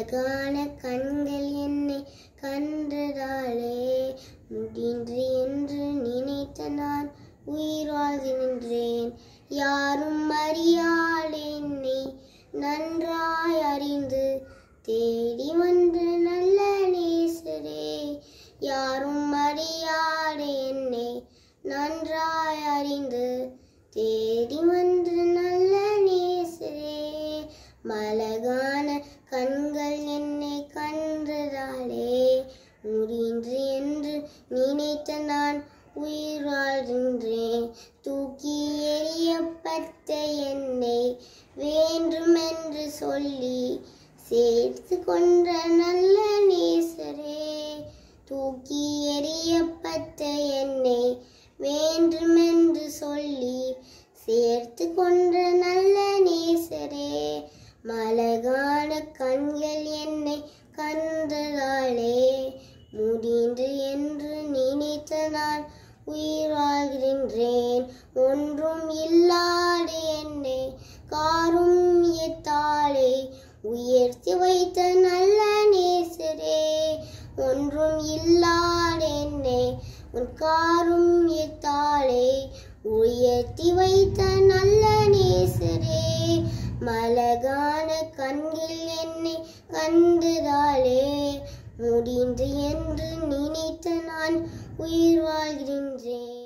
அழகான கண்கள் என்னை கண்டதாலே முடின்று என்று நினைத்த நான் உயிர் வாழ்கின்றேன் யாரும் அறியாள் என்னை நன்றாய் அறிந்து தேடி வந்த நல்ல நேசரே யாரும் அறியாத என்னை நன்றாய் அறிந்து தேடி வந்த நல்ல நேசரே மலகான கண்கள் என்னை கண்டதாலே முடின்று என்று நினைத்த நான் உயிர் வாழ்கின்றேன் தூக்கி எறியப்பட்ட என்னை வேண்டுமென்று சொல்லி சேர்த்து கொண்ட நல்ல நேசரே தூக்கி எறியப்பட்ட என்னை வேண்டுமென்று சொல்லி சேர்த்து கொண்ட நல்ல நேசரே மலகான கண்கள் என்னை கண்டதாலே முடிந்து என்று நினைத்த நான் உயிர் வாழ்கின்றேன் ஒன்றும் இல்லாத என்னை காரும் எத்தாலே உயர்த்தி வைத்த நல்ல நேசரே ஒன்றும் இல்லாத என்னை உன் காரும் எத்தாலே உயர்த்தி வைத்த நல்ல நேசரே மலகான கண்கள் என்னை கண்டதாலே முடிந்து என்று நினைத்த நான் உயிர் வாழ்கின்றேன்